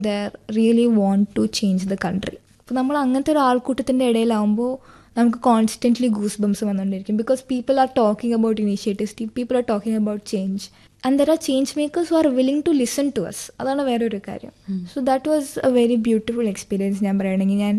there really want to change the country അപ്പോൾ നമ്മൾ അങ്ങനത്തെ ഒരു ആൾക്കൂട്ടത്തിൻ്റെ ഇടയിലാവുമ്പോൾ നമുക്ക് കോൺസ്റ്റൻ്റ്ലി ഗൂസ് ബംസ് വന്നുകൊണ്ടിരിക്കും because people are talking about initiatives people are talking about change and there are change makers who are willing to listen to us അതാണ് വേറൊരു കാര്യം so that was a very beautiful experience ഞാൻ പറയുകയാണെങ്കിൽ ഞാൻ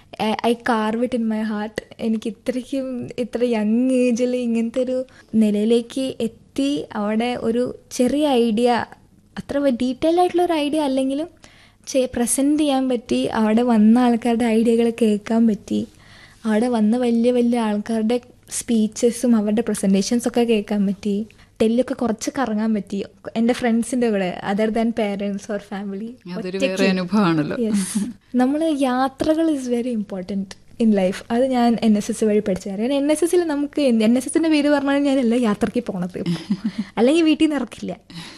I carve it in my heart എനിക്ക് ഇത്രയ്ക്കും ഇത്ര young ഏജിൽ ഇങ്ങനത്തെ ഒരു നിലയിലേക്ക് എത്തി അവിടെ ഒരു ചെറിയ ഐഡിയ അത്ര ഡീറ്റെയിൽ ആയിട്ടുള്ള ഒരു ഐഡിയ അല്ലെങ്കിലും പ്രസൻറ്റ് ചെയ്യാൻ പറ്റി അവിടെ വന്ന ആൾക്കാരുടെ ഐഡിയകൾ കേൾക്കാൻ പറ്റി അവിടെ വന്ന വലിയ വലിയ ആൾക്കാരുടെ സ്പീച്ചസും അവരുടെ പ്രസൻറ്റേഷൻസ് ഒക്കെ കേൾക്കാൻ പറ്റി ഡൽഹിയൊക്കെ കുറച്ച് കറങ്ങാൻ പറ്റി എൻ്റെ ഫ്രണ്ട്സിൻ്റെ കൂടെ other than parents or family അതൊരു വേറെ അനുഭവമാണല്ലോ യെസ് നമ്മൾ യാത്രകൾ is very important in life അത് ഞാൻ എൻ എസ് എസ് വഴി പഠിച്ചു കാരണം എൻ എസ് എസിൽ നമുക്ക് എൻ എസ് എസിൻ്റെ പേര് പറഞ്ഞാൽ ഞാൻ എല്ലാ യാത്രയ്ക്ക് പോണത് അല്ലെങ്കിൽ വീട്ടിൽ നിന്ന് ഇറക്കില്ല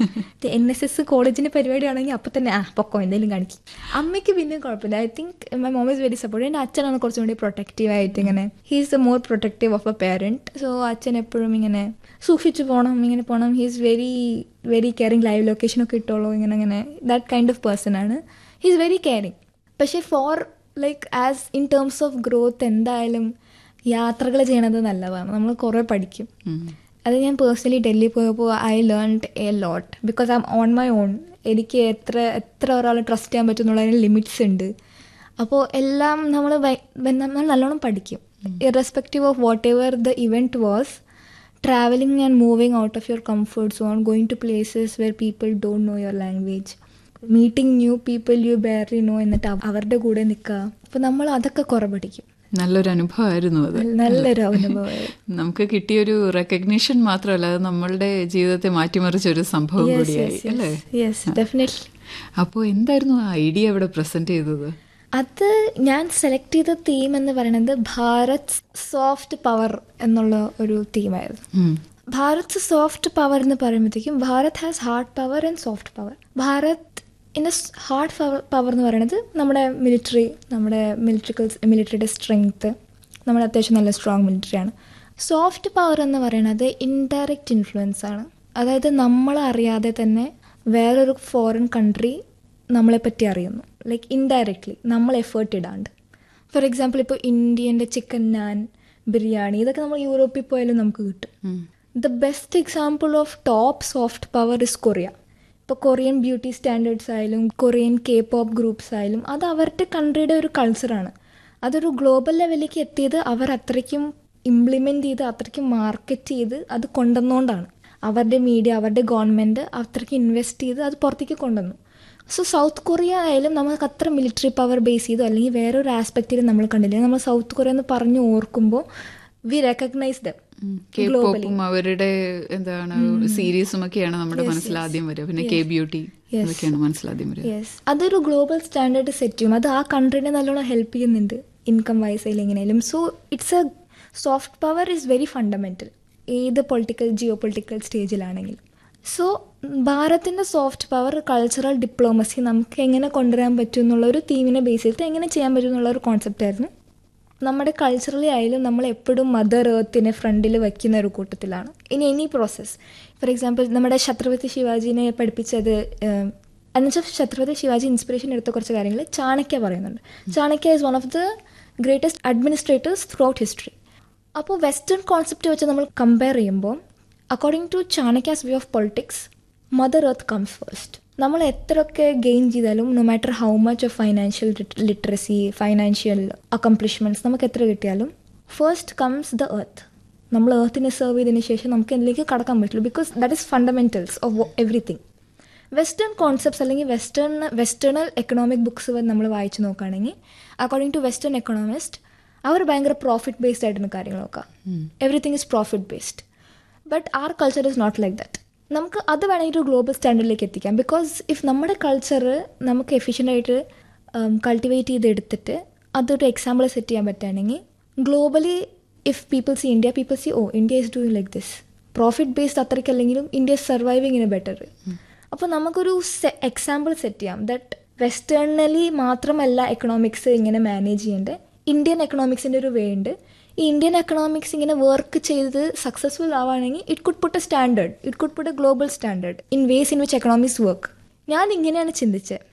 എൻ എസ് എസ് കോളേജിൻ്റെ പരിപാടിയാണെങ്കിൽ അപ്പം തന്നെ ആ പൊക്കോ എന്തെങ്കിലും കാണിക്കും അമ്മയ്ക്ക് പിന്നെ കുഴപ്പമില്ല I think my mom is very support എൻ്റെ അച്ഛനാണ് കുറച്ചും കൂടി പ്രൊട്ടക്റ്റീവ് ആയിട്ട് ഇങ്ങനെ he is the more protective of a parent so അച്ഛൻ എപ്പോഴും ഇങ്ങനെ സൂക്ഷിച്ചു പോകണം ഇങ്ങനെ പോകണം he is very very caring live ലൊക്കേഷനൊക്കെ ഇട്ടോളൂ ഇങ്ങനെ അങ്ങനെ ദാറ്റ് കൈൻഡ് ഓഫ് പേഴ്സൺ ആണ് ഹീ ഈസ് വെരി കെയറിങ് പക്ഷേ for like as in terms of growth എന്തായാലും യാത്രകൾ ചെയ്യണത് നല്ലതാണ് നമ്മൾ കുറേ പഠിക്കും അത് ഞാൻ പേഴ്സണലി ഡൽഹി പോയപ്പോൾ I learned a lot because I'm on my own എനിക്ക് എത്ര എത്ര ഒരാളെ ട്രസ്റ്റ് ചെയ്യാൻ പറ്റും എന്നുള്ളതിന് ലിമിറ്റ്സ് ഉണ്ട് അപ്പോൾ എല്ലാം നമ്മൾ നമ്മൾ നല്ലോണം പഠിക്കും irrespective of whatever the event was travelling and moving out of your comfort zone going to places where people don't know your language meeting new people you barely know എന്നിട്ട് അവരുടെ കൂടെ നിൽക്കുക അപ്പോൾ നമ്മൾ അതൊക്കെ കുറേ പഠിക്കും നല്ലൊരു അനുഭവമായിരുന്നു അത് നല്ലൊരു അനുഭവം നമുക്ക് കിട്ടിയൊരു റെക്കഗ്നീഷൻ മാത്രമല്ല അത് നമ്മളുടെ ജീവിതത്തെ മാറ്റിമറിച്ച ഒരു സംഭവം കൂടിയായി അല്ലേ യെസ് ഡെഫിനറ്റ്ലി അപ്പോൾ എന്തായിരുന്നു ആ ഐഡിയ ഇവിടെ പ്രസന്റ് ചെയ്തത് അത് ഞാൻ സെലക്ട് ചെയ്ത തീം എന്ന് പറയുന്നത് ഭാരത് സോഫ്റ്റ് പവർ എന്നുള്ള ഒരു തീമായിരുന്നു ഭാരത് സോഫ്റ്റ് പവർ എന്ന് പറയുമ്പോഴത്തേക്കും Bharat has hard power and soft power Bharat in hard power power എന്ന് പറയുന്നത് നമ്മുടെ മിലിറ്ററി നമ്മുടെ മിലിറ്ററിക്കൽ മിലിറ്ററിയുടെ സ്ട്രെങ്ത്ത് നമ്മുടെ അത്യാവശ്യം നല്ല സ്ട്രോങ് മിലിറ്ററിയാണ് സോഫ്റ്റ് പവർ എന്ന് പറയുന്നത് ഇൻഡയറക്റ്റ് ഇൻഫ്ലുവൻസ് ആണ് അതായത് നമ്മൾ അറിയാതെ തന്നെ വേറൊരു ഫോറിൻ കൺട്രി നമ്മളെപ്പറ്റി അറിയുന്നു ലൈക്ക് ഇൻഡയറക്റ്റ്ലി നമ്മൾ എഫേർട്ട് ഇടാണ്ട് ഫോർ എക്സാമ്പിൾ ഇപ്പോൾ ഇന്ത്യൻ്റെ ചിക്കൻ നാൻ ബിരിയാണി ഇതൊക്കെ നമ്മൾ യൂറോപ്പിൽ പോയാലും നമുക്ക് കിട്ടും the best example of top soft power is Korea ഇപ്പോൾ കൊറിയൻ ബ്യൂട്ടി സ്റ്റാൻഡേർഡ്സ് ആയാലും കൊറിയൻ കെ പോപ്പ് ഗ്രൂപ്പ്സ് ആയാലും അത് അവരുടെ കൺട്രിയുടെ ഒരു കൾച്ചറാണ് അതൊരു ഗ്ലോബൽ ലെവലിലേക്ക് എത്തിയത് അവർ അത്രയ്ക്കും ഇംപ്ലിമെൻ്റ് ചെയ്ത് അത്രയ്ക്കും മാർക്കറ്റ് ചെയ്ത് അത് കൊണ്ടുവന്നുകൊണ്ടാണ് അവരുടെ മീഡിയ അവരുടെ ഗവൺമെൻറ് അത്രയ്ക്ക് ഇൻവെസ്റ്റ് ചെയ്ത് അത് പുറത്തേക്ക് കൊണ്ടുവന്നു സോ സൗത്ത് കൊറിയ ആയാലും നമുക്ക് അത്ര മിലിറ്ററി പവർ ബേസ് ചെയ്തോ അല്ലെങ്കിൽ വേറൊരു ആസ്പെക്റ്റിൽ നമ്മൾ കണ്ടില്ല നമ്മൾ സൗത്ത് കൊറിയ എന്ന് പറഞ്ഞു ഓർക്കുമ്പോൾ വി റെക്കഗ്നൈസ് ദം പോപ്പും അവരുടെ എന്താണ് സീരീസും ഒക്കെയാണ് നമ്മുടെ മനസ്സിൽ ആദ്യം വരിക പിന്നെ കെ ബ്യൂട്ടി അതൊക്കെയാണ് മനസ്സിലാദ്യം വരിക യെസ് അതൊരു ഗ്ലോബൽ സ്റ്റാൻഡേർഡ് സെറ്റ് ചെയ്യും അത് ആ കൺട്രീനെ നല്ലോണം ഹെൽപ്പ് ചെയ്യുന്നുണ്ട് ഇൻകം വൈസ് ആയാലും എങ്ങനെയാലും so it's a soft power is very fundamental ഏത് പൊളിറ്റിക്കൽ ജിയോ പൊളിറ്റിക്കൽ സ്റ്റേജിലാണെങ്കിലും സോ ഭാരതിൻ്റെ സോഫ്റ്റ് പവർ കൾച്ചറൽ ഡിപ്ലോമസി നമുക്ക് എങ്ങനെ കൊണ്ടുവരാൻ പറ്റും എന്നുള്ള ഒരു തീമിനെ ബേസ് ചെയ്തിട്ട് എങ്ങനെ ചെയ്യാൻ പറ്റും എന്നുള്ള ഒരു കോൺസെപ്റ്റ് ആയിരുന്നു നമ്മുടെ കൾച്ചറലി ആയാലും നമ്മൾ എപ്പോഴും മദർ എർത്തിനെ ഫ്രണ്ടിൽ വയ്ക്കുന്ന ഒരു കൂട്ടത്തിലാണ് ഇനി എനി പ്രോസസ്സ് ഫോർ എക്സാമ്പിൾ നമ്മുടെ ഛത്രപതി ശിവാജിനെ പഠിപ്പിച്ചത് എന്നുവെച്ചാൽ ഛത്രപതി ശിവാജി ഇൻസ്പിറേഷൻ എടുത്ത കുറച്ച് കാര്യങ്ങൾ ചാണക്യ പറയുന്നുണ്ട് Chanakya is one of the greatest administrators throughout history അപ്പോൾ വെസ്റ്റേൺ കോൺസെപ്റ്റ് വെച്ച് നമ്മൾ കമ്പയർ ചെയ്യുമ്പോൾ according to Chanakya's view of politics mother earth comes first നമ്മൾ എത്രയൊക്കെ ഗെയിൻ ചെയ്താലും no matter how much of financial literacy financial accomplishments നമുക്ക് എത്ര കിട്ടിയാലും ഫസ്റ്റ് കംസ് ദ എർത്ത് നമ്മൾ എർത്തിനെ സെർവ് ചെയ്തതിന് ശേഷം നമുക്ക് എന്തിലേക്ക് കടക്കാൻ പറ്റുള്ളൂ because that is fundamentals of everything western concepts അല്ലെങ്കിൽ വെസ്റ്റേൺ വെസ്റ്റേണൽ എക്കണോമിക് ബുക്സ് നമ്മൾ വായിച്ച് നോക്കുകയാണെങ്കിൽ അക്കോർഡിംഗ് ടു വെസ്റ്റേൺ എക്കണോമിസ്റ്റ് അവർ ഭയങ്കര പ്രോഫിറ്റ് ബേസ്ഡ് ആയിട്ടാണ് കാര്യങ്ങൾ നോക്കുക everything is profit based but are culture is not like that നമുക്ക് അത് വേണമെങ്കിൽ ഒരു ഗ്ലോബൽ സ്റ്റാൻഡേർഡിലേക്ക് എത്തിക്കാം ബിക്കോസ് ഇഫ് നമ്മുടെ കൾച്ചർ നമുക്ക് എഫിഷ്യൻ്റ് ആയിട്ട് കൾട്ടിവേറ്റ് ചെയ്ത് എടുത്തിട്ട് അതൊരു എക്സാമ്പിൾ സെറ്റ് ചെയ്യാൻ പറ്റുകയാണെങ്കിൽ globally if people see India people C oh India is doing like this profit based അത്രയ്ക്കല്ലെങ്കിലും India is surviving in a better അപ്പോൾ നമുക്കൊരു എക്സാമ്പിൾ സെറ്റ് ചെയ്യാം ദറ്റ് വെസ്റ്റേണലി മാത്രമല്ല എക്കണോമിക്സ് ഇങ്ങനെ മാനേജ് ചെയ്യേണ്ടത് ഇന്ത്യൻ എക്കണോമിക്സിൻ്റെ ഒരു വേ ഉണ്ട് ഈ ഇന്ത്യൻ എക്കണോമിക്സ് ഇങ്ങനെ വർക്ക് ചെയ്ത് സക്സസ്ഫുൾ ആവുകയാണെങ്കിൽ it could put a standard it could put a global standard in ways in which economics work ഞാൻ ഇങ്ങനെയാണ് ചിന്തിച്ചത്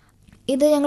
ഇത് ഞങ്ങൾ